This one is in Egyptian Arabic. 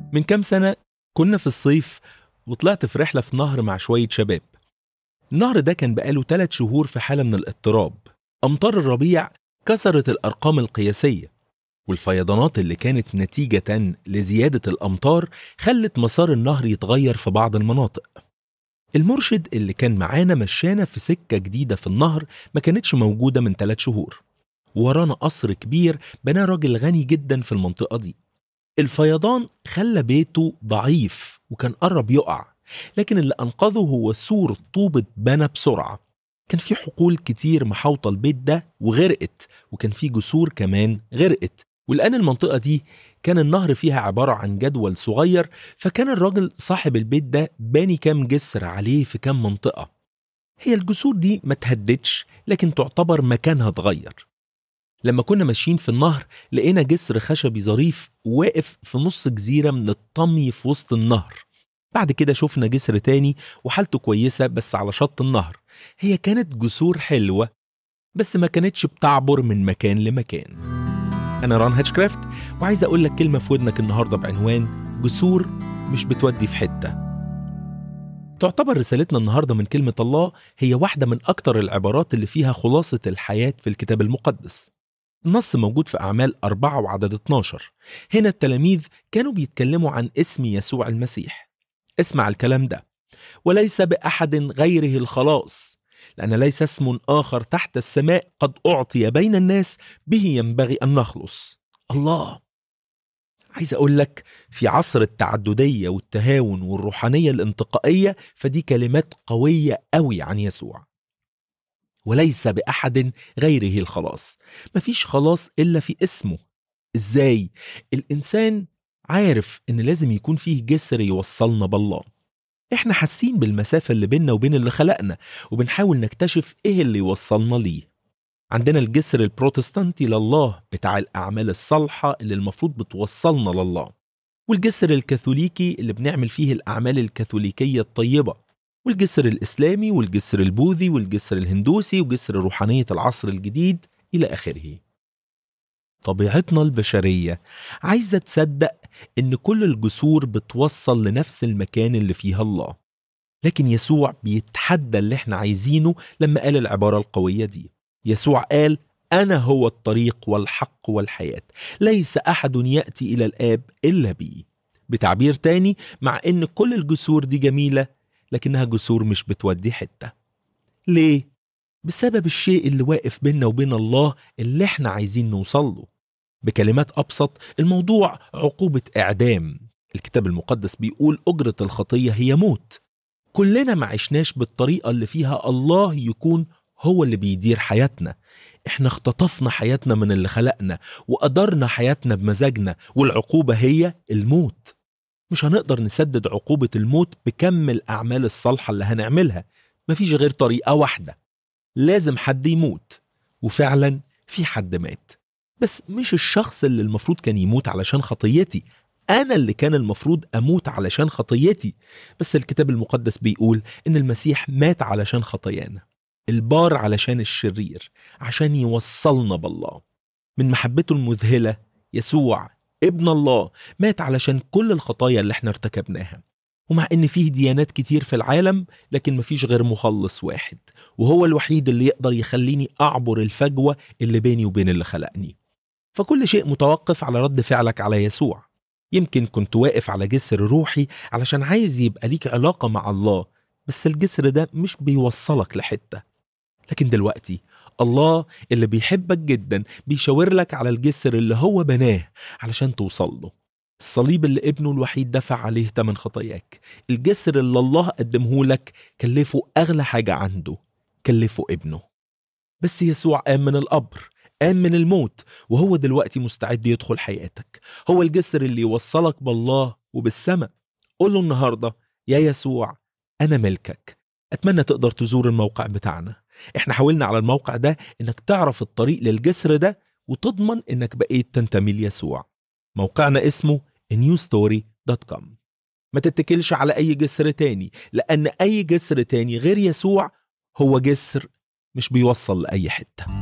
من كام سنة كنا في الصيف وطلعت في رحلة في نهر مع شوية شباب النهر ده كان بقاله ثلاث شهور في حالة من الاضطراب أمطار الربيع كسرت الأرقام القياسية والفيضانات اللي كانت نتيجة لزيادة الأمطار خلت مسار النهر يتغير في بعض المناطق المرشد اللي كان معانا مشانا في سكة جديدة في النهر ما كانتش موجودة من ثلاث شهور ورانا قصر كبير بناه راجل غني جدا في المنطقة دي الفيضان خلى بيته ضعيف وكان قرب يقع لكن اللي أنقذه هو سور طوب اتبنى بسرعة كان في حقول كتير محاوطة البيت ده وغرقت وكان في جسور كمان غرقت والآن المنطقة دي كان النهر فيها عبارة عن جدول صغير فكان الراجل صاحب البيت ده باني كام جسر عليه في كام منطقة هي الجسور دي ما تهدتش لكن تعتبر مكانها اتغير لما كنا ماشيين في النهر لقينا جسر خشبي ظريف واقف في نص جزيرة من الطمي في وسط النهر بعد كده شفنا جسر تاني وحالته كويسة بس على شط النهر هي كانت جسور حلوة بس ما كانتش بتعبر من مكان لمكان أنا ران هاتشكرافت وعايز أقول لك كلمة في ودنك النهاردة بعنوان جسور مش بتودي في حتة تعتبر رسالتنا النهاردة من كلمة الله هي واحدة من أكتر العبارات اللي فيها خلاصة الحياة في الكتاب المقدس النص موجود في أعمال أربعة وعدد 12 هنا التلاميذ كانوا بيتكلموا عن اسم يسوع المسيح اسمع الكلام ده وليس بأحد غيره الخلاص لأن ليس اسم آخر تحت السماء قد أعطي بين الناس به ينبغي أن نخلص الله عايز أقول لك في عصر التعددية والتهاون والروحانية الانتقائية فدي كلمات قوية قوي عن يسوع وليس بأحد غيره الخلاص مفيش خلاص إلا في اسمه إزاي؟ الإنسان عارف إن لازم يكون فيه جسر يوصلنا بالله إحنا حاسين بالمسافة اللي بيننا وبين اللي خلقنا وبنحاول نكتشف إيه اللي يوصلنا ليه عندنا الجسر البروتستانتي لله بتاع الأعمال الصالحة اللي المفروض بتوصلنا لله والجسر الكاثوليكي اللي بنعمل فيه الأعمال الكاثوليكية الطيبة والجسر الإسلامي والجسر البوذي والجسر الهندوسي وجسر روحانية العصر الجديد إلى آخره طبيعتنا البشرية عايزة تصدق إن كل الجسور بتوصل لنفس المكان اللي فيها الله لكن يسوع بيتحدى اللي احنا عايزينه لما قال العبارة القوية دي يسوع قال أنا هو الطريق والحق والحياة ليس أحد يأتي إلى الآب إلا بي بتعبير تاني مع إن كل الجسور دي جميلة لكنها جسور مش بتودي حتة ليه؟ بسبب الشيء اللي واقف بيننا وبين الله اللي احنا عايزين نوصل له بكلمات أبسط الموضوع عقوبة إعدام الكتاب المقدس بيقول أجرة الخطية هي موت كلنا ما عشناش بالطريقة اللي فيها الله يكون هو اللي بيدير حياتنا احنا اختطفنا حياتنا من اللي خلقنا وقدرنا حياتنا بمزاجنا والعقوبة هي الموت مش هنقدر نسدد عقوبة الموت بكم الأعمال الصالحة اللي هنعملها مفيش غير طريقة واحدة لازم حد يموت وفعلا في حد مات بس مش الشخص اللي المفروض كان يموت علشان خطيتي أنا اللي كان المفروض أموت علشان خطيتي بس الكتاب المقدس بيقول إن المسيح مات علشان خطايانا البار علشان الشرير عشان يوصلنا بالله من محبته المذهلة يسوع ابن الله مات علشان كل الخطايا اللي احنا ارتكبناها ومع ان فيه ديانات كتير في العالم لكن مفيش غير مخلص واحد وهو الوحيد اللي يقدر يخليني اعبر الفجوة اللي بيني وبين اللي خلقني فكل شيء متوقف على رد فعلك على يسوع يمكن كنت واقف على جسر روحي علشان عايز يبقى ليك علاقة مع الله بس الجسر ده مش بيوصلك لحتة لكن دلوقتي الله اللي بيحبك جدا بيشاور لك على الجسر اللي هو بناه علشان توصل له الصليب اللي ابنه الوحيد دفع عليه تمن خطاياك الجسر اللي الله قدمه لك كلفه أغلى حاجة عنده كلفه ابنه بس يسوع قام من القبر قام من الموت وهو دلوقتي مستعد يدخل حياتك هو الجسر اللي يوصلك بالله وبالسماء قول له النهاردة يا يسوع أنا ملكك أتمنى تقدر تزور الموقع بتاعنا احنا حاولنا على الموقع ده انك تعرف الطريق للجسر ده وتضمن انك بقيت تنتمي ليسوع موقعنا اسمه newstory.com ما تتكلش على اي جسر تاني لان اي جسر تاني غير يسوع هو جسر مش بيوصل لاي حته